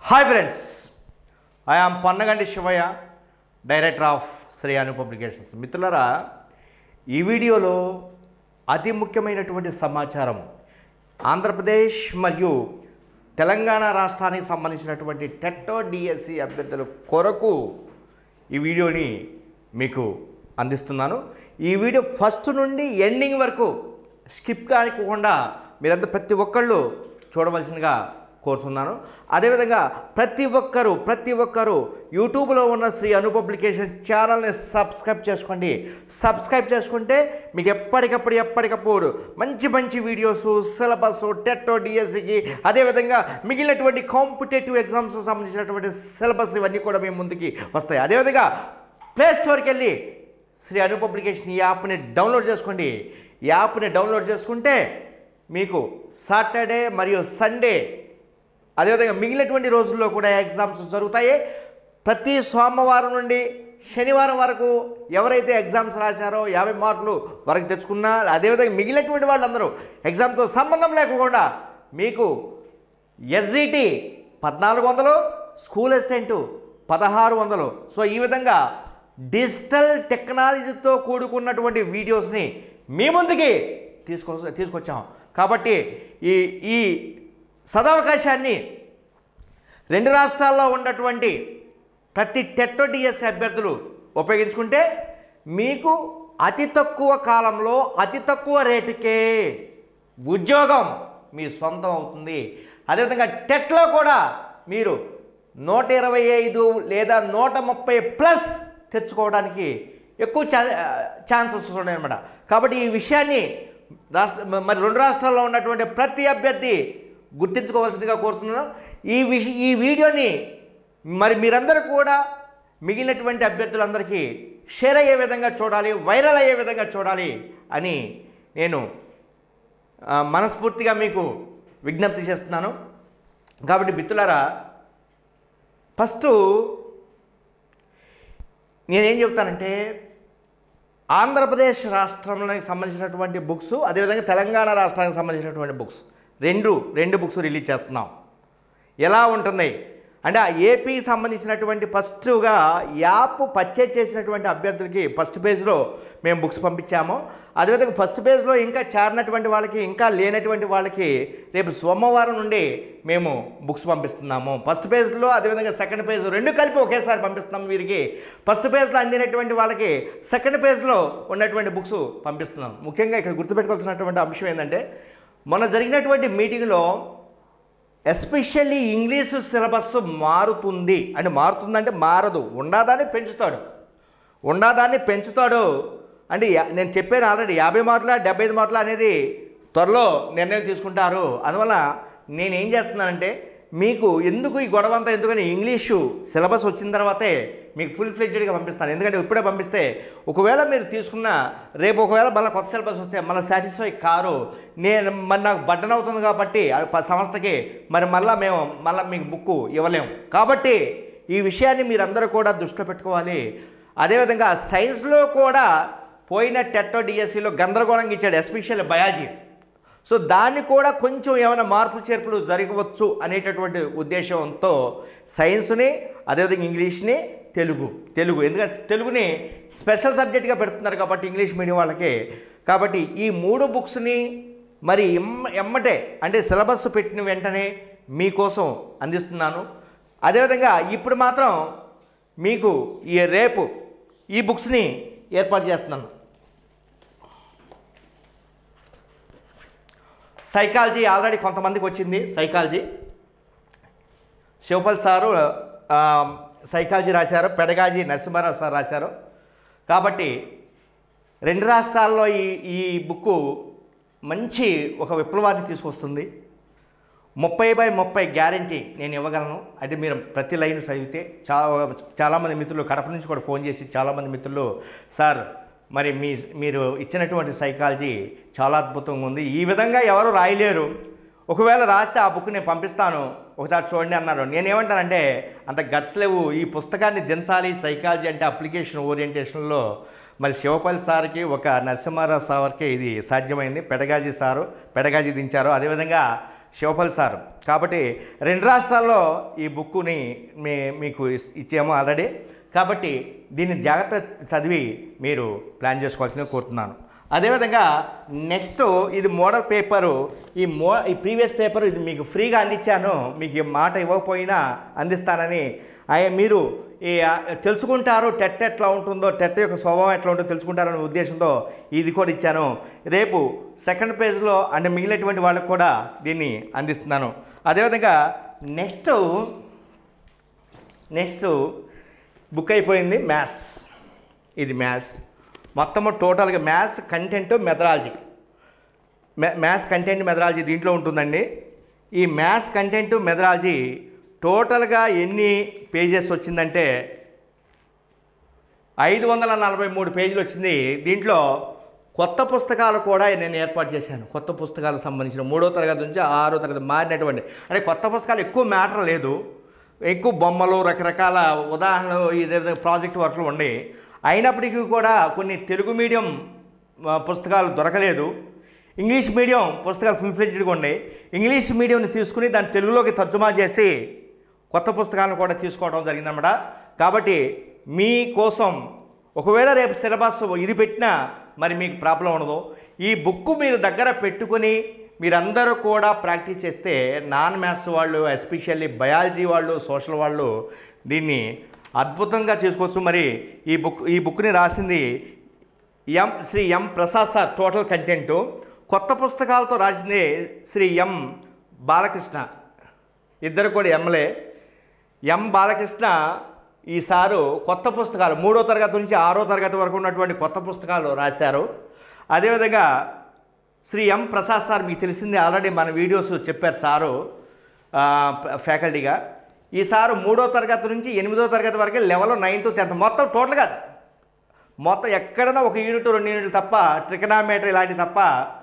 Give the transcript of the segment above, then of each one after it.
Hi friends I am Pannaganti Shivaiah director of Shreyanu publications మిత్రులరా ఈ వీడియోలో అతి ముఖ్యమైనటువంటి సమాచారం ఆంధ్రప్రదేశ్ మరియు తెలంగాణ రాష్ట్రానికి సంబంధించినటువంటి టెట్టో డిఎస్సి అభ్యర్థుల కొరకు ఈ వీడియోని మీకు అందిస్తున్నాను ఈ వీడియో ఫస్ట్ నుండి ఎండింగ్ వరకు స్కిప్ కానివ్వకుండా మీరంతా ప్రతి ఒక్కళ్ళు చూడవలసిందిగా కోరుతున్నాను అదేవిధంగా ప్రతి ఒక్కరూ ప్రతి ఒక్కరూ యూట్యూబ్లో ఉన్న శ్రీ అను పబ్లికేషన్ ఛానల్ని సబ్స్క్రైబ్ చేసుకోండి సబ్స్క్రైబ్ చేసుకుంటే మీకు ఎప్పటికప్పుడు ఎప్పటికప్పుడు మంచి మంచి వీడియోస్ సిలబస్ టెట్టో డిఎస్సికి అదేవిధంగా మిగిలినటువంటి కాంపిటేటివ్ ఎగ్జామ్స్ సంబంధించినటువంటి సిలబస్ ఇవన్నీ కూడా మీ ముందుకి వస్తాయి అదేవిధంగా ప్లే స్టోర్కి వెళ్ళి శ్రీ అను పబ్లికేషన్ ఈ యాప్ని డౌన్లోడ్ చేసుకోండి ఈ యాప్ని డౌన్లోడ్ చేసుకుంటే మీకు సాటర్డే మరియు సండే అదేవిధంగా మిగిలినటువంటి రోజుల్లో కూడా ఎగ్జామ్స్ జరుగుతాయి ప్రతి సోమవారం నుండి శనివారం వరకు ఎవరైతే ఎగ్జామ్స్ రాశారో యాభై మార్కులు వరకు తెచ్చుకున్నా అదేవిధంగా మిగిలినటువంటి వాళ్ళందరూ ఎగ్జామ్తో సంబంధం లేకుండా మీకు ఎస్జిటి పద్నాలుగు వందలు స్కూల్ అసిస్టెంట్ పదహారు వందలు సో ఈ విధంగా డిజిటల్ టెక్నాలజీతో కూడుకున్నటువంటి వీడియోస్ని మీ ముందుకి తీసుకొ తీసుకొచ్చాం కాబట్టి ఈ ఈ సదవకాశాన్ని రెండు రాష్ట్రాల్లో ఉన్నటువంటి ప్రతి టెట్టో డిఎస్సి అభ్యర్థులు ఉపయోగించుకుంటే మీకు అతి తక్కువ కాలంలో అతి తక్కువ రేటుకే ఉద్యోగం మీ సొంతం అవుతుంది అదేవిధంగా టెట్లో కూడా మీరు నూట ఇరవై ఐదు లేదా నూట ముప్పై ప్లస్ తెచ్చుకోవడానికి ఎక్కువ ఛా ఛాన్సెస్ ఉన్నాయన్నమాట కాబట్టి ఈ విషయాన్ని రాష్ట్ర మరి రెండు రాష్ట్రాల్లో ఉన్నటువంటి ప్రతి అభ్యర్థి గుర్తించుకోవాల్సిందిగా కోరుతున్నాను ఈ విష ఈ వీడియోని మరి మీరందరూ కూడా మిగిలినటువంటి అభ్యర్థులందరికీ షేర్ అయ్యే విధంగా చూడాలి వైరల్ అయ్యే విధంగా చూడాలి అని నేను ఆ, మనస్ఫూర్తిగా మీకు విజ్ఞప్తి చేస్తున్నాను కాబట్టి మిత్రులారా ఫస్ట్ నేనేం చెప్తానంటే ఆంధ్రప్రదేశ్ రాష్ట్రానికి సంబంధించినటువంటి బుక్స్ అదేవిధంగా తెలంగాణ రాష్ట్రానికి సంబంధించినటువంటి బుక్స్ రెండు రెండు బుక్స్ రిలీజ్ చేస్తున్నాం ఎలా ఉంటున్నాయి అంటే ఆ ఏపీకి సంబంధించినటువంటి ఫస్ట్గా యాప్ పర్చేజ్ చేసినటువంటి అభ్యర్థులకి ఫస్ట్ పేజ్లో మేము బుక్స్ పంపించాము అదేవిధంగా ఫస్ట్ పేజ్లో ఇంకా చేరినటువంటి వాళ్ళకి ఇంకా లేనటువంటి వాళ్ళకి రేపు సోమవారం నుండి మేము బుక్స్ పంపిస్తున్నాము ఫస్ట్ పేజ్లో అదేవిధంగా సెకండ్ పేజ్ రెండు కలిపి ఒకేసారి పంపిస్తున్నాము వీరికి ఫస్ట్ పేజ్లో అందినటువంటి వాళ్ళకి సెకండ్ పేజ్లో ఉన్నటువంటి బుక్స్ పంపిస్తున్నాం ముఖ్యంగా ఇక్కడ గుర్తుపెట్టుకోవాల్సినటువంటి అంశం ఏంటంటే మొన్న జరిగినటువంటి మీటింగ్లో ఎస్పెషల్లీ ఇంగ్లీషు సిలబస్ మారుతుంది అంటే మారుతుందంటే మారదు ఉండాదాన్ని పెంచుతాడు ఉండాదాన్ని పెంచుతాడు అంటే యా- నేను చెప్పాను ఆల్రెడీ యాభై మార్కుల డెబ్బై ఐదు మార్కుల అనేది త్వరలో నిర్ణయం తీసుకుంటారు అందువల్ల నేను ఏం చేస్తున్నానంటే మీకు ఎందుకు ఈ గొడవ అంతా ఎందుకని ఇంగ్లీషు సిలబస్ వచ్చిన తర్వాతే మీకు ఫుల్ ఫ్లెడ్జెడ్గా పంపిస్తాను ఎందుకంటే ఇప్పుడే పంపిస్తే ఒకవేళ మీరు తీసుకున్న రేపు ఒకవేళ మళ్ళీ కొత్త సిలబస్ వస్తే మళ్ళీ సాటిస్ఫై కారు నేను మరి నాకు బడ్డన్ అవుతుంది కాబట్టి ఆ ప- సంస్థకి మరి మళ్ళీ మేము మళ్ళీ మీకు బుక్ ఇవ్వలేము కాబట్టి ఈ విషయాన్ని మీరందరూ కూడా దృష్టిలో పెట్టుకోవాలి అదేవిధంగా సైన్స్లో కూడా పోయిన టెట్టో డిఎస్సిలో గందరగోళంగా ఇచ్చాడు ఎస్పెషల్ బయాలజీ సో దాన్ని కూడా కొంచెం ఏమైనా మార్పు చేర్పులు జరగవచ్చు అనేటటువంటి ఉద్దేశంతో సైన్స్ని అదేవిధంగా ఇంగ్లీష్ని తెలుగు తెలుగు ఎందుకంటే తెలుగుని స్పెషల్ సబ్జెక్ట్గా పెడుతున్నారు కాబట్టి ఇంగ్లీష్ మీడియం వాళ్ళకి కాబట్టి ఈ మూడు బుక్స్ని మరి ఎమ్మ ఎమ్మటే అంటే సిలబస్ పెట్టిన వెంటనే మీకోసం అందిస్తున్నాను అదేవిధంగా ఇప్పుడు మాత్రం మీకు ఈ రేపు ఈ బుక్స్ని ఏర్పాటు చేస్తున్నాను సైకాలజీ ఆల్రెడీ కొంతమందికి వచ్చింది సైకాలజీ శివపల్ సారు ఆ, సైకాలజీ రాశారు పెడగాజీ నరసింహారావు సార్ రాశారు కాబట్టి రెండు రాష్ట్రాల్లో ఈ ఈ బుక్కు మంచి ఒక విప్లవాన్ని తీసుకొస్తుంది ముప్పై బై ముప్పై గ్యారంటీ నేను ఇవ్వగలను అంటే మీరు ప్రతి లైన్ చదివితే చాలా చాలామంది మిత్రులు కడప నుంచి కూడా ఫోన్ చేసి చాలామంది మిత్రులు సార్ మరి మీ మీరు ఇచ్చినటువంటి సైకాలజీ చాలా అద్భుతంగా ఉంది ఈ విధంగా ఎవరు రాయలేరు ఒకవేళ రాస్తే ఆ బుక్ నేను పంపిస్తాను ఒకసారి చూడండి అన్నారు నేనేమంటానంటే అంత గట్స్ లేవు ఈ పుస్తకాన్ని దించాలి సైకాలజీ అంటే అప్లికేషన్ ఓరియంటేషన్లో మరి శివపల్లి సార్కి ఒక నరసింహారావు సార్కి ఇది సాధ్యమైంది పెడగాజీ సారు పెడగాజీ దించారు అదేవిధంగా శివపల్లి సార్ కాబట్టి రెండు రాష్ట్రాల్లో ఈ బుక్కుని మీ మీకు ఇస్- ఇచ్చాము ఆల్రెడీ కాబట్టి దీన్ని జాగ్రత్త చదివి మీరు ప్లాన్ చేసుకోవాల్సిందిగా కోరుతున్నాను అదేవిధంగా నెక్స్ట్ ఇది మోడల్ పేపరు ఈ మో ఈ ప్రీవియస్ పేపర్ ఇది మీకు ఫ్రీగా అందించాను మీకు ఈ మాట ఇవ్వకపోయినా అందిస్తానని అయ్యే మీరు ఈ ఆ, తెలుసుకుంటారు టెట్ ఎట్లా ఉంటుందో టెట్ యొక్క స్వభావం ఎట్లా ఉంటుందో తెలుసుకుంటారనే ఉద్దేశంతో ఇది కూడా ఇచ్చాను రేపు సెకండ్ పేజ్లో అంటే మిగిలినటువంటి వాళ్ళకు కూడా దీన్ని అందిస్తున్నాను అదేవిధంగా నెక్స్ట్ నెక్స్ట్ బుక్ అయిపోయింది మ్యాథ్స్ ఇది మ్యాథ్స్ మొత్తము టోటల్గా maths content methodology maths content methodology దీంట్లో ఉంటుందండి ఈ మ్యాథ్స్ కంటెంట్ మెథడాలజీ టోటల్గా ఎన్ని పేజెస్ వచ్చిందంటే ఐదు వందల నలభై మూడు పేజీలు వచ్చింది దీంట్లో కొత్త పుస్తకాలు కూడా నేను ఏర్పాటు చేశాను కొత్త పుస్తకాలకు సంబంధించిన మూడో తరగతి నుంచి ఆరో తరగతి మారినటువంటి అంటే కొత్త పుస్తకాలు ఎక్కువ మ్యాటర్ లేదు ఎక్కువ బొమ్మలు రకరకాల ఉదాహరణలు ఇదే ప్రాజెక్ట్ వర్క్లు ఉన్నాయి అయినప్పటికీ కూడా కొన్ని తెలుగు మీడియం ఆ, పుస్తకాలు దొరకలేదు ఇంగ్లీష్ మీడియం పుస్తకాలు ఫుల్ ఫ్లెడ్జ్డ్గా ఉన్నాయి ఇంగ్లీష్ మీడియంని తీసుకుని దాన్ని తెలుగులోకి తర్జుమా చేసి కొత్త పుస్తకాలను కూడా తీసుకోవడం జరిగిందన్నమాట కాబట్టి మీ కోసం ఒకవేళ రేపు సిలబస్ ఇది పెట్టినా మరి మీకు ప్రాబ్లం ఉండదు ఈ బుక్ మీరు దగ్గర పెట్టుకుని మీరందరూ కూడా ప్రాక్టీస్ చేస్తే నాన్ మ్యాథ్స్ వాళ్ళు ఎస్పెషల్లీ బయాలజీ వాళ్ళు సోషల్ వాళ్ళు దీన్ని అద్భుతంగా చేసుకోవచ్చు మరి ఈ బుక్ ఈ బుక్ని రాసింది M Sri M Prasad sir total content కొత్త పుస్తకాలతో రాసింది శ్రీ ఎం బాలకృష్ణ ఇద్దరు కూడా ఎంలే ఎం బాలకృష్ణ ఈ సారు కొత్త పుస్తకాలు మూడో తరగతి నుంచి ఆరో తరగతి వరకు ఉన్నటువంటి కొత్త పుస్తకాలు రాశారు అదేవిధంగా శ్రీ ఎం ప్రసాద్ సార్ మీకు తెలిసిందే ఆల్రెడీ మన వీడియోస్ చెప్పారు సారు ఆ, ఫ్యాకల్టీగా ఈ సారు మూడో తరగతి నుంచి ఎనిమిదో తరగతి వరకు లెవెల్ నైన్త్ టెన్త్ మొత్తం టోటల్గా మొత్తం ఎక్కడైనా ఒక యూనిట్ రెండు యూనిట్లు తప్ప ట్రికనామీటర్ ఇలాంటివి తప్ప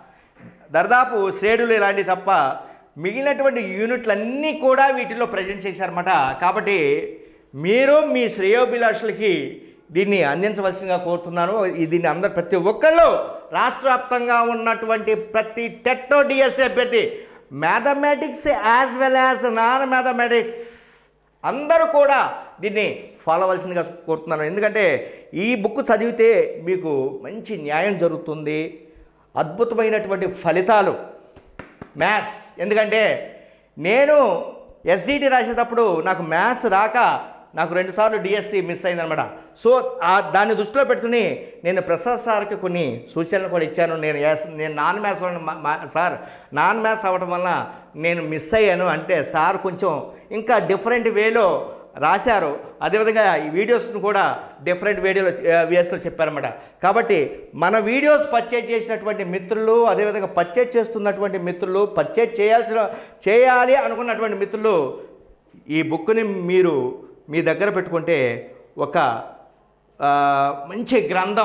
దర్దాపు శ్రేణులు ఇలాంటివి తప్ప మిగిలినటువంటి యూనిట్లన్నీ కూడా వీటిలో ప్రజెంట్ చేశారన్నమాట కాబట్టి మీరు మీ శ్రేయోభిలాషులకి దీన్ని అందించవలసిందిగా కోరుతున్నాను ఈ దీన్ని అందరు ప్రతి ఒక్కళ్ళు రాష్ట్ర వ్యాప్తంగా ఉన్నటువంటి ప్రతి టెట్టో డిఎస్ఏ అభ్యర్థి mathematics as well as non mathematics అందరూ కూడా దీన్ని ఫాలో అవ్వాల్సిందిగా కోరుతున్నాను ఎందుకంటే ఈ బుక్ చదివితే మీకు మంచి న్యాయం జరుగుతుంది అద్భుతమైనటువంటి ఫలితాలు మ్యాథ్స్ ఎందుకంటే నేను ఎస్జిటి రాసేటప్పుడు నాకు మ్యాథ్స్ రాక నాకు రెండుసార్లు డిఎస్సి మిస్ అయిందనమాట సో ఆ దాన్ని దృష్టిలో పెట్టుకుని నేను ప్రసాద్ సార్కి కొన్ని సూచనలు కూడా ఇచ్చాను నేను ఎస్ నేను నాన్ మ్యాథ్స్ వాళ్ళని మా- మా- సార్ నాన్ మ్యాథ్స్ అవ్వడం వల్ల నేను మిస్ అయ్యాను అంటే సార్ కొంచెం ఇంకా డిఫరెంట్ వేలో రాశారు అదేవిధంగా ఈ వీడియోస్ను కూడా డిఫరెంట్ వీడియోలో వేస్లో చెప్పారన్నమాట కాబట్టి మన వీడియోస్ పర్చేజ్ చేసినటువంటి మిత్రులు అదేవిధంగా పర్చేజ్ చేస్తున్నటువంటి మిత్రులు పర్చేజ్ చేయాల్సిన చేయాలి అనుకున్నటువంటి మిత్రులు ఈ బుక్ని మీరు మీ దగ్గర పెట్టుకుంటే ఒక ఆ, మంచి గ్రంథం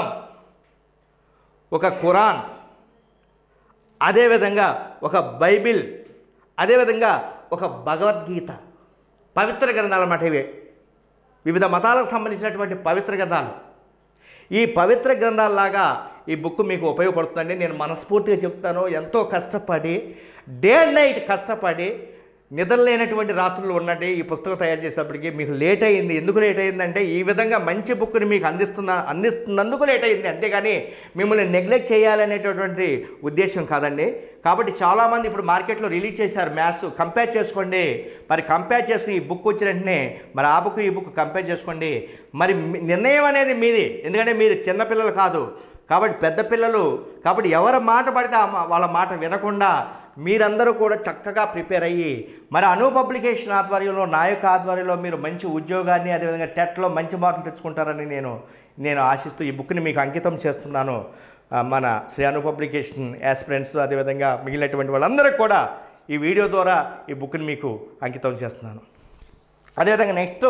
ఒక ఖురాన్ అదేవిధంగా ఒక బైబిల్ అదేవిధంగా ఒక భగవద్గీత పవిత్ర గ్రంథాలు అన్నమాట ఇవి వివిధ మతాలకు సంబంధించినటువంటి పవిత్ర గ్రంథాలు ఈ పవిత్ర గ్రంథాలలాగా ఈ బుక్ మీకు ఉపయోగపడుతుందండి నేను మనస్ఫూర్తిగా చెప్తాను ఎంతో కష్టపడి డే అండ్ నైట్ కష్టపడి నిద్రలేనటువంటి రాత్రులు ఉన్నట్టు ఈ పుస్తకం తయారు చేసేటప్పటికి మీకు లేట్ అయింది ఎందుకు లేట్ అయిందంటే ఈ విధంగా మంచి బుక్ని మీకు అందిస్తున్న అందిస్తున్నందుకు లేట్ అయింది అంతేగాని మిమ్మల్ని నెగ్లెక్ట్ చేయాలనేటటువంటి ఉద్దేశం కాదండి కాబట్టి చాలామంది ఇప్పుడు మార్కెట్లో రిలీజ్ చేశారు మ్యాథ్స్ కంపేర్ చేసుకోండి మరి కంపేర్ చేసుకుని ఈ బుక్ వచ్చిన వెంటనే మరి ఆ బుక్ ఈ బుక్ కంపేర్ చేసుకోండి మరి మీ- నిర్ణయం అనేది మీది ఎందుకంటే మీరు చిన్నపిల్లలు కాదు కాబట్టి పెద్ద పిల్లలు కాబట్టి ఎవరి మాట పడితే ఆ మా- వాళ్ళ మాట వినకుండా మీరందరూ కూడా చక్కగా ప్రిపేర్ అయ్యి మరి అను పబ్లికేషన్ ఆధ్వర్యంలో నా యొక్క ఆధ్వర్యంలో మీరు మంచి ఉద్యోగాన్ని అదేవిధంగా టెట్లో మంచి మార్కులు తెచ్చుకుంటారని నేను నేను ఆశిస్తూ ఈ బుక్ని మీకు అంకితం చేస్తున్నాను ఆ, మన శ్రీ అను పబ్లికేషన్ యాస్పిరెంట్స్ అదేవిధంగా మిగిలినటువంటి వాళ్ళందరికీ కూడా ఈ వీడియో ద్వారా ఈ బుక్ని మీకు అంకితం చేస్తున్నాను అదేవిధంగా నెక్స్ట్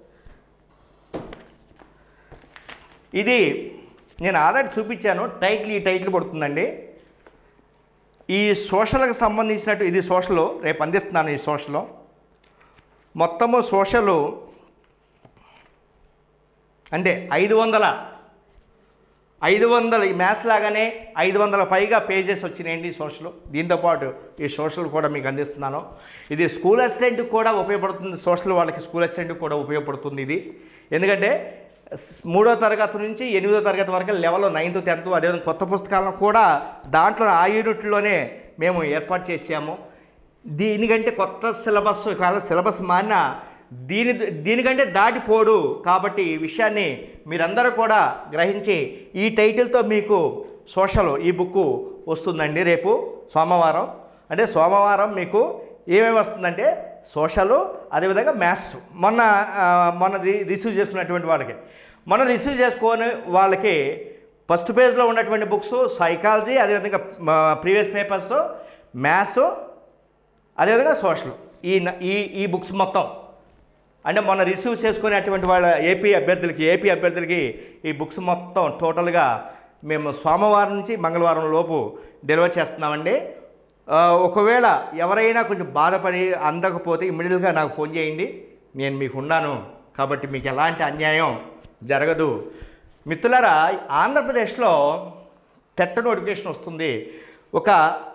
ఇది నేను ఆల్రెడీ చూపించాను టైటిల్ ఈ టైటిల్ పడుతుందండి ఈ సోషల్కి సంబంధించినట్టు ఇది సోషల్ రేపు అందిస్తున్నాను ఈ సోషల్ మొత్తము సోషలు అంటే ఐదు వందల ఐదు వందల ఈ మ్యాథ్స్ లాగానే ఐదు వందల పైగా పేజెస్ వచ్చినాయండి సోషల్ దీంతోపాటు ఈ సోషల్ కూడా మీకు అందిస్తున్నాను ఇది స్కూల్ అసిస్టెంట్కి కూడా ఉపయోగపడుతుంది సోషల్ వాళ్ళకి స్కూల్ అసిస్టెంట్కి కూడా ఉపయోగపడుతుంది ఇది ఎందుకంటే స్- మూడో తరగతి నుంచి ఎనిమిదో తరగతి వరకు లెవెల్ నైన్త్ టెన్త్ అదేవిధంగా కొత్త పుస్తకాలను కూడా దాంట్లో ఆ యూనిట్లోనే మేము ఏర్పాటు చేసాము దీనికంటే కొత్త సిలబస్ కాల సిలబస్ మారిన దీని దీనికంటే దాటిపోడు కాబట్టి ఈ విషయాన్ని మీరందరూ కూడా గ్రహించి ఈ టైటిల్తో మీకు సోషల్ ఈ బుక్ వస్తుందండి రేపు సోమవారం అంటే సోమవారం మీకు ఏమేమి వస్తుందంటే సోషలు అదేవిధంగా మ్యాథ్స్ మొన్న ఆ, మొన్న రి- రిసీవ్ చేసుకున్నటువంటి వాళ్ళకి మొన్న రిసీవ్ చేసుకొని వాళ్ళకి ఫస్ట్ పేజ్లో ఉన్నటువంటి బుక్స్ సైకాలజీ అదేవిధంగా ప్రీవియస్ పేపర్స్ మ్యాథ్స్ అదేవిధంగా సోషల్ ఈ న- ఈ ఈ బుక్స్ మొత్తం అంటే మొన్న రిసీవ్ చేసుకునేటువంటి వాళ్ళ ఏపీ అభ్యర్థులకి ఏపీ అభ్యర్థులకి ఈ బుక్స్ మొత్తం టోటల్గా మేము సోమవారం నుంచి మంగళవారం లోపు డెలివర్ చేస్తున్నామండి ఆ, ఒకవేళ ఎవరైనా కొంచెం బాధపడి అందకపోతే ఇమ్మీడియట్గా నాకు ఫోన్ చేయండి నేను మీకు ఉన్నాను కాబట్టి మీకు ఎలాంటి అన్యాయం జరగదు మిత్రులారా ఆంధ్రప్రదేశ్లో టెట్ నోటిఫికేషన్ వస్తుంది ఒక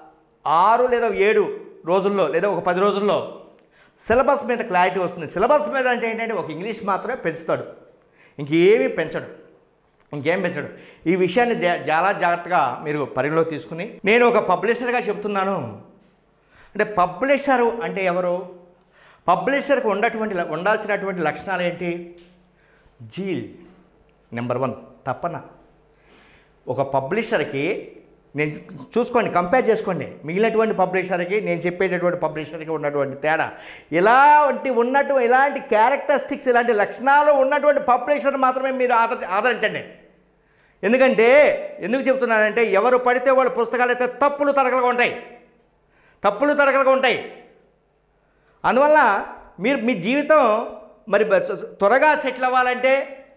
ఆరు లేదా ఏడు రోజుల్లో లేదా ఒక పది రోజుల్లో సిలబస్ మీద క్లారిటీ వస్తుంది సిలబస్ మీద అంటే ఏంటంటే ఒక ఇంగ్లీష్ మాత్రమే పెంచుతాడు ఇంకేమీ పెంచడు ఇంకేం పెంచడు ఈ విషయాన్ని జా- చాలా జాగ్రత్తగా మీరు పరిగణలో తీసుకుని నేను ఒక పబ్లిషర్గా చెప్తున్నాను అంటే పబ్లిషరు అంటే ఎవరు పబ్లిషర్కి ఉన్నటువంటి ఉండాల్సినటువంటి లక్షణాలు ఏంటి జీల్ నెంబర్ వన్ తప్పన ఒక పబ్లిషర్కి నేను చూసుకోండి కంపేర్ చేసుకోండి మిగిలినటువంటి పబ్లిషర్కి నేను చెప్పేటటువంటి పబ్లిషర్కి ఉన్నటువంటి తేడా ఇలాంటి ఉన్నట్టు ఇలాంటి క్యారెక్టరిస్టిక్స్ ఇలాంటి లక్షణాలు ఉన్నటువంటి పబ్లిషర్ మాత్రమే మీరు ఆదర ఆదరించండి ఎందుకంటే ఎందుకు చెప్తున్నానంటే ఎవరు పడితే వాళ్ళ పుస్తకాలు అయితే తప్పులు తరగలుగా ఉంటాయి తప్పులు తరగలుగా ఉంటాయి అందువల్ల మీరు మీ జీవితం మరి బ- త్వరగా సెటిల్ అవ్వాలంటే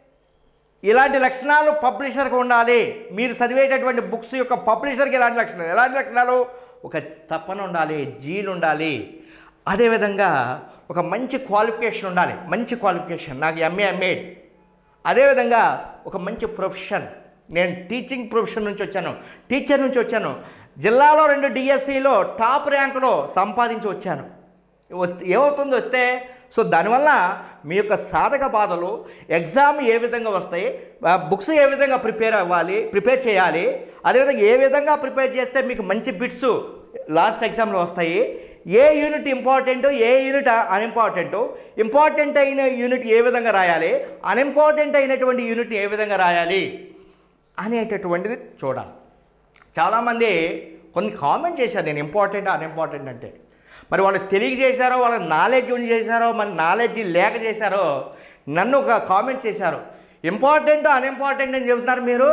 ఇలాంటి లక్షణాలు పబ్లిషర్కి ఉండాలి మీరు చదివేటటువంటి బుక్స్ యొక్క పబ్లిషర్కి ఇలాంటి లక్షణాలు ఎలాంటి లక్షణాలు ఒక తపన ఉండాలి జీలు ఉండాలి అదేవిధంగా ఒక మంచి క్వాలిఫికేషన్ ఉండాలి మంచి క్వాలిఫికేషన్ నాకు ఎంఏ ఎంఏడ్ అదేవిధంగా ఒక మంచి ప్రొఫెషన్ నేను టీచింగ్ ప్రొఫెషన్ నుంచి వచ్చాను టీచర్ నుంచి వచ్చాను జిల్లాలో రెండు డిఎస్సిలో టాప్ ర్యాంకులో సంపాదించి వచ్చాను వస్తే ఏమవుతుంది వస్తే సో దానివల్ల మీ యొక్క సాధక బాధలు ఎగ్జామ్ ఏ విధంగా వస్తాయి బుక్స్ ఏ విధంగా ప్రిపేర్ అవ్వాలి ప్రిపేర్ చేయాలి అదేవిధంగా ఏ విధంగా ప్రిపేర్ చేస్తే మీకు మంచి బిట్స్ లాస్ట్ ఎగ్జామ్లో వస్తాయి ఏ యూనిట్ ఇంపార్టెంట్ ఏ యూనిట్ అన్ఇంపార్టెంట్ ఇంపార్టెంట్ అయిన యూనిట్ ఏ విధంగా రాయాలి అన్ఇంపార్టెంట్ అయినటువంటి యూనిట్ ఏ విధంగా రాయాలి అనేటటువంటిది చూడాలి చాలామంది కొన్ని కామెంట్ చేశారు నేను ఇంపార్టెంట్ అన్ఇంపార్టెంట్ అంటే మరి వాళ్ళు తెలియజేశారో వాళ్ళ నాలెడ్జ్ ఉండి చేశారో మరి నాలెడ్జ్ లేక చేశారో నన్ను ఒక కామెంట్ చేశారు ఇంపార్టెంట్ అన్ఇంపార్టెంట్ అని చెబుతున్నారు మీరు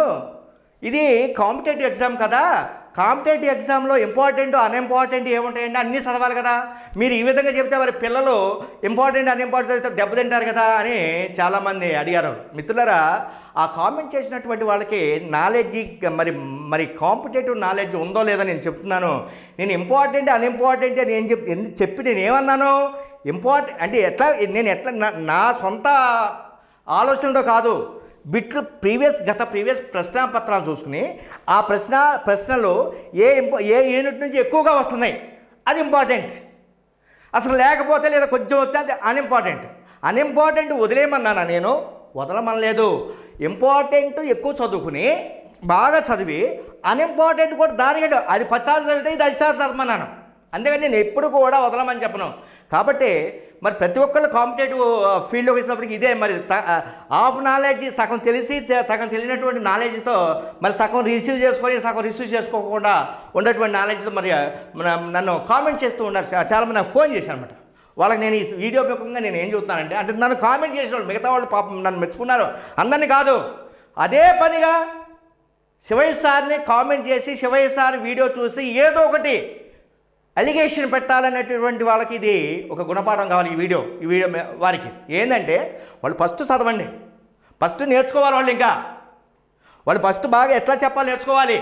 ఇది కాంపిటేటివ్ ఎగ్జామ్ కదా కాంపిటేటివ్ ఎగ్జామ్లో ఇంపార్టెంట్ అన్ఇంపార్టెంట్ ఏముంటాయండి అన్నీ చదవాలి కదా మీరు ఈ విధంగా చెప్తే మరి పిల్లలు ఇంపార్టెంట్ అన్ఇంపార్టెంట్ అయితే దెబ్బతింటారు కదా అని చాలామంది అడిగారు మిత్రులరా ఆ కామెంట్ చేసినటువంటి వాళ్ళకి నాలెడ్జ్ మరి మరి కాంపిటేటివ్ నాలెడ్జ్ ఉందో లేదో నేను చెప్తున్నాను నేను ఇంపార్టెంట్ అన్ఇంపార్టెంట్ అని ఏం చెప్ ఎందు- చెప్పి నేను ఏమన్నాను ఇంపార్టెంట్ అంటే ఎట్లా నేను ఎట్లా నా- నా సొంత ఆలోచనతో కాదు బిట్లు ప్రీవియస్ గత ప్రీవియస్ ప్రశ్నాపత్రాలు చూసుకుని ఆ ప్రశ్న ప్రశ్నలు ఏ ఇంప ఏ యూనిట్ నుంచి ఎక్కువగా వస్తున్నాయి అది ఇంపార్టెంట్ అసలు లేకపోతే లేదా కొంచెం వస్తే అది అన్ఇంపార్టెంట్ అన్ఇంపార్టెంట్ వదిలేయమన్నానా నేను వదలమనలేదు ఇంపార్టెంట్ ఎక్కువ చదువుకుని బాగా చదివి అన్ఇంపార్టెంట్ కూడా దానికంటే అది పచ్చాలు చదివితే ఇది అశాలు చదవమన్నాను అందుకని నేను ఎప్పుడు కూడా వదలమని చెప్పను కాబట్టి మరి ప్రతి ఒక్కళ్ళు కాంపిటేటివ్ ఫీల్డ్లోకి వచ్చినప్పటికి ఇదే మరి హాఫ్ నాలెడ్జ్ సగం తెలిసి స- సగం తెలియనటువంటి నాలెడ్జ్తో మరి సగం రిసీవ్ చేసుకొని సగం రిసీవ్ చేసుకోకుండా ఉన్నటువంటి నాలెడ్జ్తో మరి మన- నన్ను కామెంట్ చేస్తూ ఉన్నారు చా- చాలామంది నాకు ఫోన్ చేశారు అనమాట వాళ్ళకి నేను ఈ వీడియో ముఖంగా నేను ఏం చెబుతానంటే అంటే నన్ను కామెంట్ చేసిన వాళ్ళు మిగతా వాళ్ళు పాపం నన్ను మెచ్చుకున్నారు అందరినీ కాదు అదే పనిగా శివయ్య సార్ని కామెంట్ చేసి శివయ్య సార్ వీడియో చూసి ఏదో ఒకటి అలిగేషన్ పెట్టాలనేటటువంటి వాళ్ళకి ఇది ఒక గుణపాఠం కావాలి ఈ వీడియో ఈ వీడియో మీ- వారికి ఏంటంటే వాళ్ళు ఫస్ట్ చదవండి ఫస్ట్ నేర్చుకోవాలి వాళ్ళు ఇంకా వాళ్ళు ఫస్ట్ బాగా ఎట్లా చెప్పాలి నేర్చుకోవాలి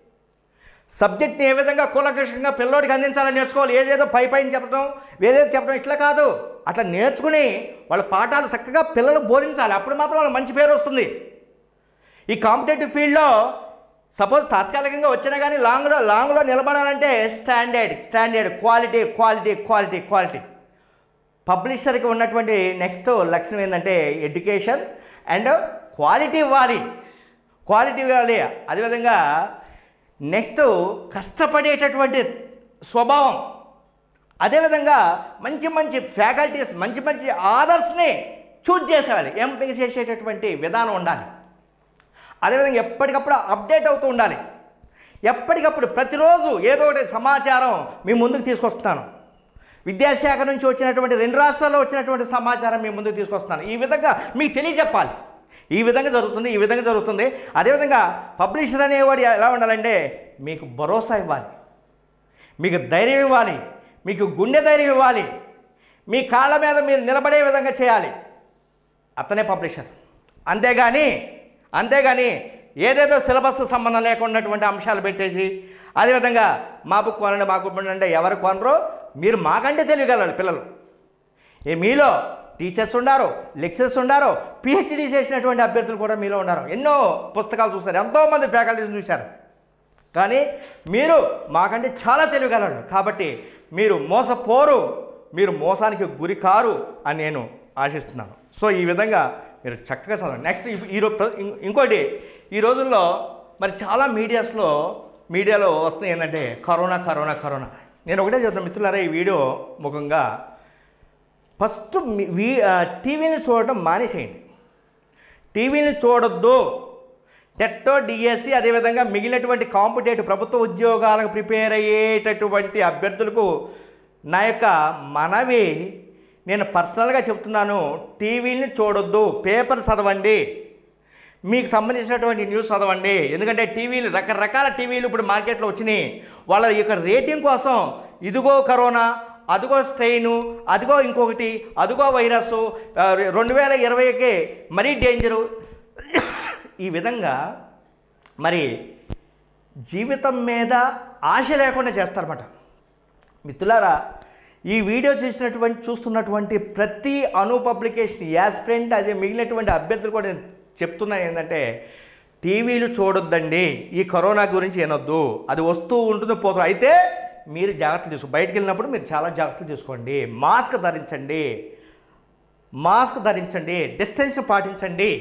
సబ్జెక్ట్ని ఏ విధంగా కూలంకషంగా పిల్లోడికి అందించాలని నేర్చుకోవాలి ఏదేదో పై పైన చెప్పడం ఏదేదో చెప్పడం ఇట్లా కాదు అట్లా నేర్చుకుని వాళ్ళ పాఠాలు చక్కగా పిల్లలకు బోధించాలి అప్పుడు మాత్రం వాళ్ళకి మంచి పేరు వస్తుంది ఈ కాంపిటేటివ్ ఫీల్డ్లో సపోజ్ తాత్కాలికంగా వచ్చినా కానీ లాంగ్లో లాంగ్లో నిలబడాలంటే standard standard quality quality quality quality పబ్లిషర్కి ఉన్నటువంటి నెక్స్ట్ లక్షణం ఏంటంటే ఎడ్యుకేషన్ అండ్ క్వాలిటీ ఇవ్వాలి క్వాలిటీ ఇవ్వాలి అదేవిధంగా నెక్స్ట్ కష్టపడేటటువంటి స్వభావం అదేవిధంగా మంచి మంచి ఫ్యాకల్టీస్ మంచి మంచి ఆదర్స్ని చూజ్ చేసేవాలి ఎంపిక చేసేటటువంటి విధానం ఉండాలి అదేవిధంగా ఎప్పటికప్పుడు అప్డేట్ అవుతూ ఉండాలి ఎప్పటికప్పుడు ప్రతిరోజు ఏదో ఒకటి సమాచారం మీ ముందుకు తీసుకొస్తాను విద్యాశాఖ నుంచి వచ్చినటువంటి రెండు రాష్ట్రాల్లో వచ్చినటువంటి సమాచారం మీ ముందుకు తీసుకొస్తాను ఈ విధంగా మీకు తెలియజెప్పాలి ఈ విధంగా జరుగుతుంది ఈ విధంగా జరుగుతుంది అదేవిధంగా పబ్లిషర్ అనేవాడు ఎలా ఉండాలంటే మీకు భరోసా ఇవ్వాలి మీకు ధైర్యం ఇవ్వాలి మీకు గుండె ధైర్యం ఇవ్వాలి మీ కాళ్ళ మీద మీరు నిలబడే విధంగా చేయాలి అతనే పబ్లిషర్ అంతేగాని అంతేగాని ఏదేదో సిలబస్ సంబంధం లేకున్నటువంటి అంశాలు పెట్టేసి అదేవిధంగా మా బుక్ కొనండి మా బుక్ కొనండి అంటే ఎవరు కొనరో మీరు మాకంటే తెలియగలరు పిల్లలు ఏ మీలో టీచర్స్ ఉన్నారు లెక్చరర్స్ ఉన్నారు పిహెచ్డీ చేసినటువంటి అభ్యర్థులు కూడా మీలో ఉన్నారు ఎన్నో పుస్తకాలు చూశారు ఎంతోమంది ఫ్యాకల్టీస్ చూశారు కానీ మీరు మాకంటే చాలా తెలియగలరు కాబట్టి మీరు మోసపోరు మీరు మోసానికి గురి కారు అని నేను ఆశిస్తున్నాను సో ఈ విధంగా మీరు చక్కగా చదవండి నెక్స్ట్ ఈరోజు ఇంకోటి ఈ రోజుల్లో మరి చాలా మీడియాస్లో మీడియాలో వస్తుంది ఏంటంటే కరోనా కరోనా కరోనా నేను ఒకటే చెప్తాను మిత్రులారా ఈ వీడియో ముఖంగా ఫస్ట్ మీ- వీ టీవీని చూడటం మానేసేయండి టీవీని చూడొద్దు టెట్టో డిఎస్సి అదేవిధంగా మిగిలినటువంటి కాంపిటేటివ్ ప్రభుత్వ ఉద్యోగాలకు ప్రిపేర్ అయ్యేటటువంటి అభ్యర్థులకు నా యొక్క మనవి నేను పర్సనల్గా చెప్తున్నాను టీవీని చూడొద్దు పేపర్ చదవండి మీకు సంబంధించినటువంటి న్యూస్ చదవండి ఎందుకంటే టీవీలు రకరకాల టీవీలు ఇప్పుడు మార్కెట్లో వచ్చినాయి వాళ్ళ యొక్క రేటింగ్ కోసం ఇదిగో కరోనా అదిగో స్ట్రెయిన్ అదిగో ఇంకొకటి అదిగో వైరస్ ఆ, రెండు వేల ఇరవైకి మరీ డేంజరు ఈ విధంగా మరి జీవితం మీద ఆశ లేకుండా చేస్తారన్నమాట మిత్రులారా ఈ వీడియో చేసినటువంటి చూస్తున్నటువంటి ప్రతి అను పబ్లికేషన్ యాస్పిరెంట్ అదే మిగిలినటువంటి అభ్యర్థులు కూడా నేను చెప్తున్నా ఏంటంటే టీవీలు చూడొద్దండి ఈ కరోనా గురించి వినొద్దు అది వస్తూ ఉంటుంది పోతుంది అయితే మీరు జాగ్రత్తలు తీసుకో బయటికి వెళ్ళినప్పుడు మీరు చాలా జాగ్రత్తలు తీసుకోండి మాస్క్ ధరించండి మాస్క్ ధరించండి డిస్టెన్స్ పాటించండి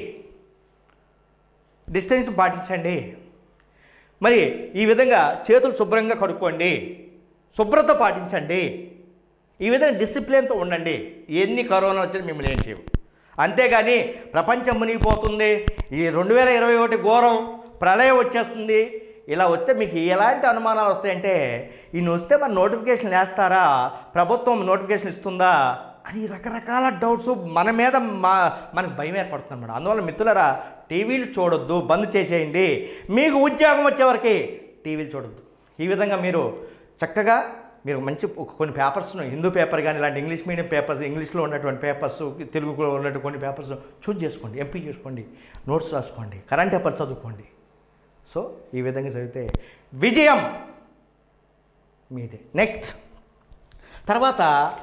డిస్టెన్స్ పాటించండి మరి ఈ విధంగా చేతులు శుభ్రంగా కడుక్కోండి శుభ్రత పాటించండి ఈ విధంగా డిసిప్లిన్తో ఉండండి ఎన్ని కరోనా వచ్చినా మిమ్మల్ని ఏం చేయవు అంతేగాని ప్రపంచం మునిగిపోతుంది ఈ రెండు వేల ఇరవై ఒకటి ఘోరం ప్రళయం వచ్చేస్తుంది ఇలా వస్తే మీకు ఎలాంటి అనుమానాలు వస్తాయంటే ఈయన వస్తే మన నోటిఫికేషన్ వేస్తారా ప్రభుత్వం నోటిఫికేషన్ ఇస్తుందా అని రకరకాల డౌట్స్ మన మీద మా మనకు భయం ఏర్పడుతుంది అన్నమాట అందువల్ల మిత్రులరా టీవీలు చూడొద్దు బంద్ చేసేయండి మీకు ఉద్యోగం వచ్చేవరకు టీవీలు చూడొద్దు ఈ విధంగా మీరు చక్కగా మీరు మంచి ఒక కొన్ని పేపర్స్ హిందూ పేపర్ కానీ ఇలాంటి ఇంగ్లీష్ మీడియం పేపర్స్ ఇంగ్లీష్లో ఉన్నటువంటి పేపర్స్ తెలుగులో ఉన్నటువంటి కొన్ని పేపర్స్ చూజ్ చేసుకోండి ఎంపీ చేసుకోండి నోట్స్ రాసుకోండి కరెంట్ పేపర్స్ చదువుకోండి సో ఈ విధంగా చదివితే విజయం మీదే నెక్స్ట్ తర్వాత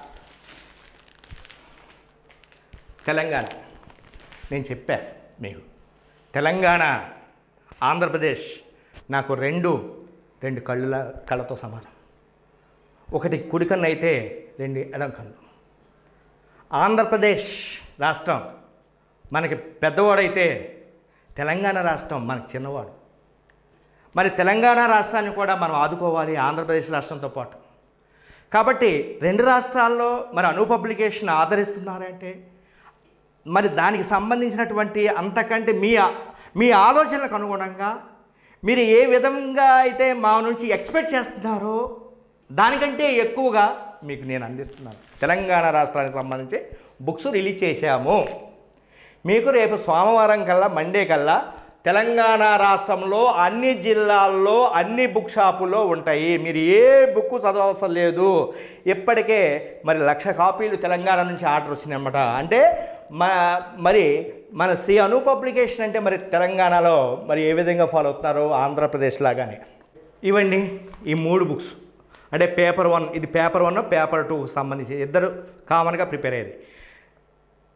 తెలంగాణ నేను చెప్పా మీకు తెలంగాణ ఆంధ్రప్రదేశ్ నాకు రెండు రెండు కళ్ళుల కళ్ళతో సమానం ఒకటి కుడి కన్ను అయితే రెండు ఎడం కన్ను ఆంధ్రప్రదేశ్ రాష్ట్రం మనకి పెద్దవాడైతే తెలంగాణ రాష్ట్రం మనకి చిన్నవాడు మరి తెలంగాణ రాష్ట్రాన్ని కూడా మనం ఆదుకోవాలి ఆంధ్రప్రదేశ్ రాష్ట్రంతో పాటు కాబట్టి రెండు రాష్ట్రాల్లో మరి అను పబ్లికేషన్ ఆదరిస్తున్నారంటే మరి దానికి సంబంధించినటువంటి అంతకంటే మీ మీ ఆలోచనలకు అనుగుణంగా మీరు ఏ విధంగా అయితే మా నుంచి ఎక్స్పెక్ట్ చేస్తున్నారో దానికంటే ఎక్కువగా మీకు నేను అందిస్తున్నాను తెలంగాణ రాష్ట్రానికి సంబంధించి బుక్స్ రిలీజ్ చేశాము మీకు రేపు సోమవారం కల్లా మండే కల్లా తెలంగాణ రాష్ట్రంలో అన్ని జిల్లాల్లో అన్ని బుక్ షాపుల్లో ఉంటాయి మీరు ఏ బుక్ చదవవసరం లేదు ఇప్పటికే మరి లక్ష కాపీలు తెలంగాణ నుంచి ఆర్డర్ వచ్చినాయన్నమాట అంటే మా మరి మన శ్రీ అను పబ్లికేషన్ అంటే మరి తెలంగాణలో మరి ఏ విధంగా ఫాలో అవుతున్నారో ఆంధ్రప్రదేశ్ లాగానే ఇవండి ఈ మూడు బుక్స్ అంటే పేపర్ వన్ ఇది పేపర్ వన్ పేపర్ టూ సంబంధించి ఇద్దరు కామన్గా ప్రిపేర్ అయ్యేది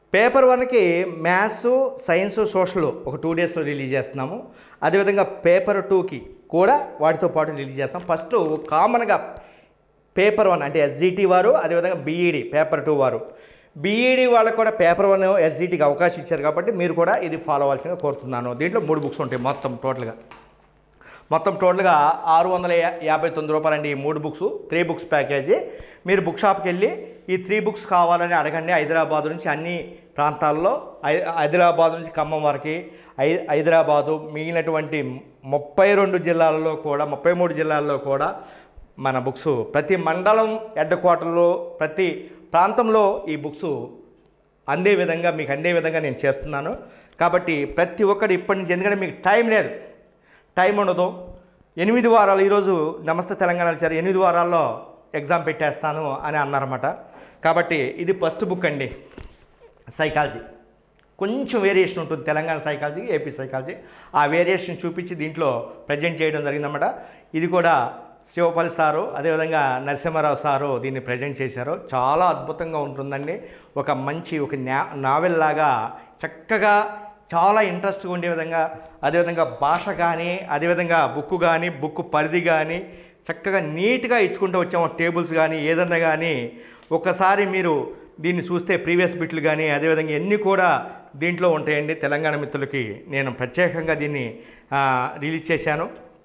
పేపర్ వన్కి మ్యాథ్స్ సైన్స్ సోషల్ ఒక టూ డేస్లో రిలీజ్ చేస్తున్నాము అదేవిధంగా పేపర్ టూకి కూడా వాటితో పాటు రిలీజ్ చేస్తాం ఫస్ట్ కామన్గా పేపర్ వన్ అంటే ఎస్జిటి వారు అదేవిధంగా బీఈడి పేపర్ టూ వారు బీఈడి వాళ్ళకు కూడా పేపర్ వన్ ఎస్జిటికి అవకాశం ఇచ్చారు కాబట్టి మీరు కూడా ఇది ఫాలో అవ్వాల్సిందిగా కోరుతున్నాను దీంట్లో మూడు బుక్స్ ఉంటాయి మొత్తం టోటల్గా మొత్తం టోటల్గా ఆరు వందల యా- యాభై తొమ్మిది రూపాయలండి ఈ మూడు బుక్స్ త్రీ బుక్స్ ప్యాకేజీ మీరు బుక్ షాప్కి వెళ్ళి ఈ త్రీ బుక్స్ కావాలని అడగండి హైదరాబాద్ నుంచి అన్ని ప్రాంతాల్లో హై- హైదరాబాద్ నుంచి ఖమ్మం వరకు హై హైదరాబాదు మిగిలినటువంటి ముప్పై రెండు జిల్లాల్లో కూడా ముప్పై మూడు జిల్లాల్లో కూడా మన బుక్స్ ప్రతి మండలం హెడ్ క్వార్టర్లో ప్రతి ప్రాంతంలో ఈ బుక్స్ అందే విధంగా మీకు అందే విధంగా నేను చేస్తున్నాను కాబట్టి ప్రతి ఒక్కటి ఇప్పటి నుంచి ఎందుకంటే మీకు టైం లేదు టైం ఉండదు ఎనిమిది వారాలు ఈరోజు నమస్తే తెలంగాణ ఇచ్చారు ఎనిమిది వారాల్లో ఎగ్జామ్ పెట్టేస్తాను అని అన్నారన్నమాట కాబట్టి ఇది ఫస్ట్ బుక్ అండి సైకాలజీ కొంచెం వేరియేషన్ ఉంటుంది తెలంగాణ సైకాలజీ ఏపీ సైకాలజీ ఆ వేరియేషన్ చూపించి దీంట్లో ప్రజెంట్ చేయడం జరిగిందన్నమాట ఇది కూడా శివపల్లి సారు అదేవిధంగా నరసింహారావు సారు దీన్ని ప్రజెంట్ చేశారు చాలా అద్భుతంగా ఉంటుందండి ఒక మంచి ఒక న్యా నావెల్ లాగా చక్కగా చాలా ఇంట్రెస్ట్గా ఉండే విధంగా అదేవిధంగా భాష కానీ అదేవిధంగా బుక్ కానీ బుక్ పరిధి కానీ చక్కగా నీట్గా ఇచ్చుకుంటూ వచ్చాము టేబుల్స్ కానీ ఏదన్నా కానీ ఒకసారి మీరు దీన్ని చూస్తే ప్రీవియస్ బిట్లు కానీ అదేవిధంగా ఎన్ని కూడా దీంట్లో ఉంటాయండి తెలంగాణ మిత్రులకి నేను ప్రత్యేకంగా దీన్ని ఆ, రిలీజ్ చేశాను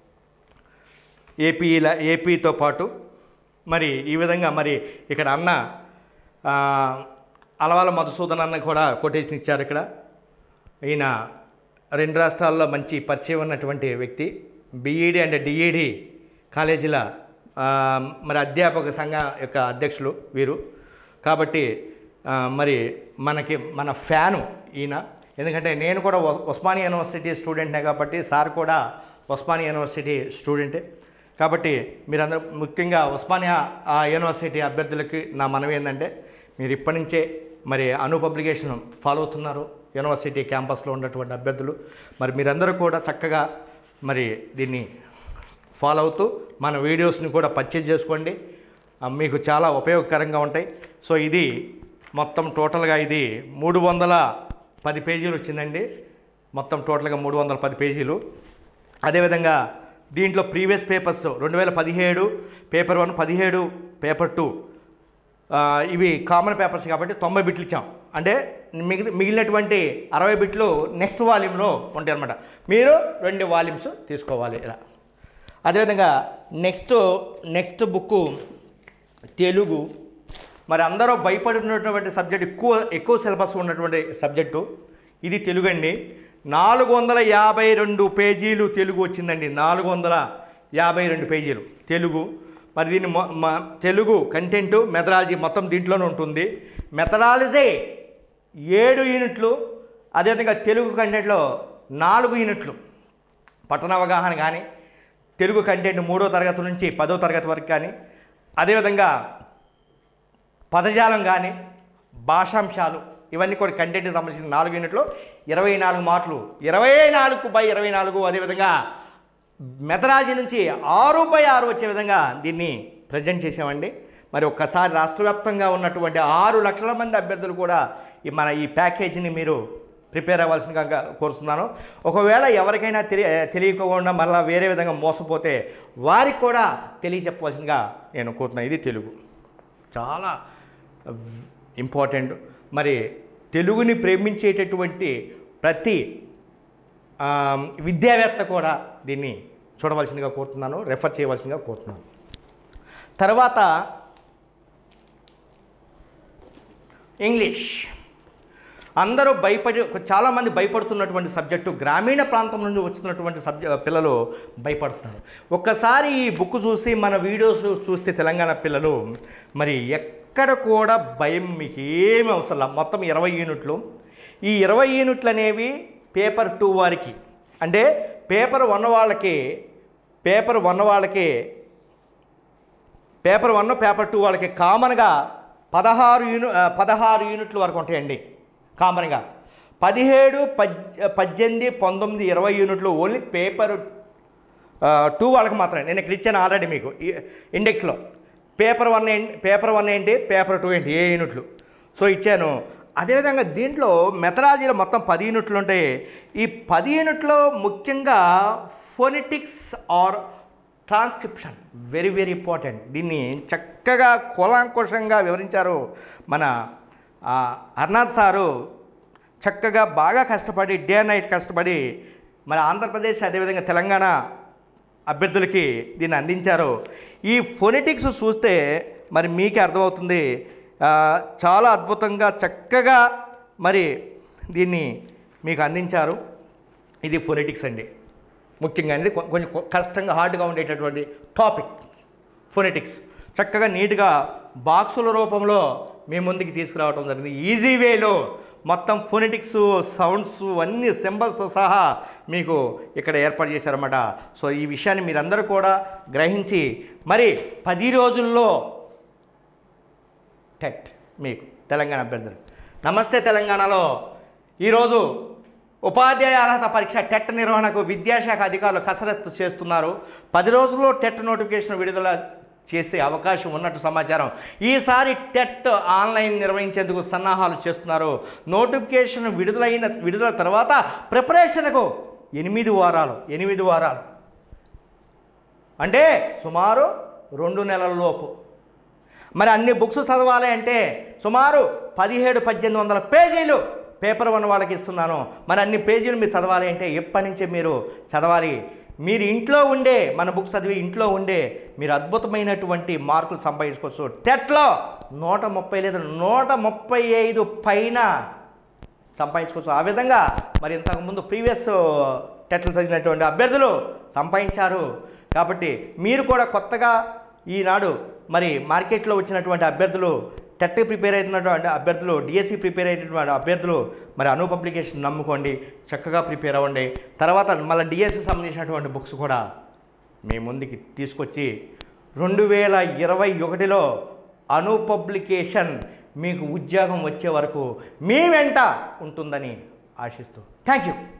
ఏపీల ఏపీతో పాటు మరి ఈ విధంగా మరి ఇక్కడ అన్న ఆ, అలవాల మధుసూదన్ అన్న కూడా కొటేషన్ ఇచ్చారు ఇక్కడ ఈయన రెండు రాష్ట్రాల్లో మంచి పరిచయం ఉన్నటువంటి వ్యక్తి బీఈడి అండ్ డిఈడి కాలేజీల ఆ, మరి అధ్యాపక సంఘ యొక్క అధ్యక్షులు వీరు కాబట్టి ఆ, మరి మనకి మన ఫ్యాను ఈయన ఎందుకంటే నేను కూడా ఉస్- ఉస్మానియా యూనివర్సిటీ స్టూడెంట్నే కాబట్టి సార్ కూడా ఉస్మానియా యూనివర్సిటీ స్టూడెంటే కాబట్టి మీరందరూ ముఖ్యంగా ఉస్మానియా ఆ, యూనివర్సిటీ అభ్యర్థులకి నా మనవి ఏంటంటే మీరు ఇప్పటి నుంచే మరి అను పబ్లికేషన్ ఫాలో అవుతున్నారు యూనివర్సిటీ క్యాంపస్లో ఉన్నటువంటి అభ్యర్థులు మరి మీరందరూ కూడా చక్కగా మరి దీన్ని ఫాలో అవుతూ మన వీడియోస్ని కూడా పర్చేజ్ చేసుకోండి ఆ, మీకు చాలా ఉపయోగకరంగా ఉంటాయి సో ఇది మొత్తం టోటల్గా ఇది మూడు వందల పది పేజీలు వచ్చిందండి మొత్తం టోటల్గా మూడు వందల పది పేజీలు అదేవిధంగా దీంట్లో ప్రీవియస్ పేపర్స్ రెండు వేల పదిహేడు పేపర్ వన్ పదిహేడు పేపర్ టూ ఆ, ఇవి కామన్ పేపర్స్ కాబట్టి తొంభై బిట్లు ఇచ్చాం అంటే మిగిలి మిగిలినటువంటి అరవై బిట్లు నెక్స్ట్ వాల్యూమ్లో ఉంటాయి అనమాట మీరు రెండు వాల్యూమ్స్ తీసుకోవాలి ఇలా అదేవిధంగా నెక్స్ట్ నెక్స్ట్ బుక్ తెలుగు మరి అందరూ భయపడుతున్నటువంటి సబ్జెక్ట్ ఎక్కువ ఎక్కువ సిలబస్ ఉన్నటువంటి సబ్జెక్టు ఇది తెలుగు అండి నాలుగు వందల యాభై రెండు పేజీలు తెలుగు వచ్చిందండి నాలుగు వందల యాభై రెండు పేజీలు తెలుగు మరి దీన్ని మొ- మ- తెలుగు కంటెంట్ మెథడాలజీ మొత్తం దీంట్లోనే ఉంటుంది మెథడాలజీ ఏడు యూనిట్లు అదేవిధంగా తెలుగు కంటెంట్లో నాలుగు యూనిట్లు పట్టణ అవగాహన కానీ తెలుగు కంటెంట్ మూడో తరగతి నుంచి పదో తరగతి వరకు కానీ అదేవిధంగా పదజాలం కానీ భాషాంశాలు ఇవన్నీ కూడా కంటెంట్కి సంబంధించిన నాలుగు యూనిట్లు ఇరవై నాలుగు మార్కులు ఇరవై నాలుగు బై ఇరవై నాలుగు అదేవిధంగా మెథడాలజీ నుంచి ఆరు బై ఆరు వచ్చే విధంగా దీన్ని ప్రజెంట్ చేసామండి మరి ఒక్కసారి రాష్ట్ర వ్యాప్తంగా ఉన్నటువంటి ఆరు లక్షల మంది అభ్యర్థులు కూడా ఈ మన ఈ ప్యాకేజీని మీరు ప్రిపేర్ అవ్వాల్సిందిగా కోరుతున్నాను ఒకవేళ ఎవరికైనా తెలియ తెలియకుండా మళ్ళీ వేరే విధంగా మోసపోతే వారికి కూడా తెలియచెప్పవలసిందిగా నేను కోరుతున్నాను ఇది తెలుగు చాలా ఇంపార్టెంట్ మరి తెలుగుని ప్రేమించేటటువంటి ప్రతి ఆ, విద్యావేత్త కూడా దీన్ని చూడవలసిందిగా కోరుతున్నాను రెఫర్ చేయవలసిందిగా కోరుతున్నాను తర్వాత ఇంగ్లీష్ అందరూ భయపడి చాలామంది భయపడుతున్నటువంటి సబ్జెక్టు గ్రామీణ ప్రాంతం నుండి వచ్చినటువంటి సబ్జె పిల్లలు భయపడుతున్నారు ఒక్కసారి ఈ బుక్ చూసి మన వీడియోస్ చూస్తే తెలంగాణ పిల్లలు మరి ఎక్కడ కూడా భయం మీకు ఏమి అవసరం లేదు. మొత్తం ఇరవై యూనిట్లు ఈ ఇరవై యూనిట్లు అనేవి పేపర్ టూ వారికి అంటే పేపర్ వన్ వాళ్ళకి పేపర్ వన్ వాళ్ళకి పేపర్ వన్ పేపర్ టూ వాళ్ళకి కామన్గా పదహారు యూని ఆ, పదహారు యూనిట్ల వరకు ఉంటాయండి కామన్గా పదిహేడు పద్ పద్దెనిమిది పంతొమ్మిది ఇరవై యూనిట్లు ఓన్లీ పేపర్ ఆ, టూ వాళ్ళకి మాత్రమే నేను ఇక్కడ ఇచ్చాను ఆల్రెడీ మీకు ఈ ఇండెక్స్లో పేపర్ వన్ ఏంటి పేపర్ వన్ ఏంటి పేపర్ టూ ఏంటి ఏ యూనిట్లు సో ఇచ్చాను అదేవిధంగా దీంట్లో మెథడాలజీలో మొత్తం పది యూనిట్లు ఉంటాయి ఈ పది యూనిట్లో ముఖ్యంగా phonetics or transcription very very important దీన్ని చక్కగా కూలాంకుషంగా వివరించారు మన ఆ, అర్నాథ్ సారు చక్కగా బాగా కష్టపడి డే అండ్ నైట్ కష్టపడి మన ఆంధ్రప్రదేశ్ అదేవిధంగా తెలంగాణ అభ్యర్థులకి దీన్ని అందించారు ఈ ఫొనెటిక్స్ చూస్తే మరి మీకే అర్థమవుతుంది ఆ, చాలా అద్భుతంగా చక్కగా మరి దీన్ని మీకు అందించారు ఇది ఫొనెటిక్స్ అండి ముఖ్యంగా అనేది కొ- కొంచెం కొ- కష్టంగా హార్డ్గా ఉండేటటువంటి టాపిక్ ఫొనెటిక్స్ చక్కగా నీట్గా బాక్సుల రూపంలో మీ ముందుకి తీసుకురావడం జరిగింది ఈజీ వేలో మొత్తం ఫొనెటిక్స్ సౌండ్స్ అన్ని సింబల్స్తో సహా మీకు ఇక్కడ ఏర్పాటు చేశారన్నమాట సో ఈ విషయాన్ని మీరందరూ కూడా గ్రహించి మరి పది రోజుల్లో టెట్ మీకు తెలంగాణ అభ్యర్థులు నమస్తే తెలంగాణలో ఈరోజు ఉపాధ్యాయ అర్హత పరీక్ష టెట్ నిర్వహణకు విద్యాశాఖ అధికారులు కసరత్తు చేస్తున్నారు పది రోజుల్లో టెట్ నోటిఫికేషన్ విడుదల చేసే అవకాశం ఉన్నట్టు సమాచారం ఈసారి టెట్ ఆన్లైన్ నిర్వహించేందుకు సన్నాహాలు చేస్తున్నారు నోటిఫికేషన్ విడుదలైన విడుదల తర్వాత ప్రిపరేషన్కు ఎనిమిది వారాలు ఎనిమిది వారాలు అంటే సుమారు రెండు నెలల లోపు మరి అన్ని బుక్స్ చదవాలి అంటే సుమారు పదిహేడు పద్దెనిమిది వందల పేజీలు పేపర్ వన్ వాళ్ళకి ఇస్తున్నాను మరి అన్ని పేజీలు మీరు చదవాలి అంటే ఎప్పటి నుంచే మీరు చదవాలి మీరు ఇంట్లో ఉండే మన బుక్స్ చదివి ఇంట్లో ఉండే మీరు అద్భుతమైనటువంటి మార్కులు సంపాదించుకోవచ్చు టెట్లో నూట ముప్పై లేదు నూట ముప్పై ఐదు పైన సంపాదించుకోవచ్చు ఆ విధంగా మరి ఇంతకుముందు ప్రీవియస్ టెట్లు చదివినటువంటి అభ్యర్థులు సంపాదించారు కాబట్టి మీరు కూడా కొత్తగా ఈనాడు మరి మార్కెట్లో వచ్చినటువంటి అభ్యర్థులు టెట్ ప్రిపేర్ అవుతున్నటువంటి అభ్యర్థులు డిఎస్సి ప్రిపేర్ అయినటువంటి అభ్యర్థులు మరి అను పబ్లికేషన్ నమ్ముకోండి చక్కగా ప్రిపేర్ అవ్వండి తర్వాత మళ్ళీ డిఎస్సి సంబంధించినటువంటి బుక్స్ కూడా మీ ముందుకి తీసుకొచ్చి రెండు వేల ఇరవై ఒకటిలో అను పబ్లికేషన్ మీకు ఉద్యోగం వచ్చే వరకు మీ వెంట ఉంటుందని ఆశిస్తూ థ్యాంక్ యూ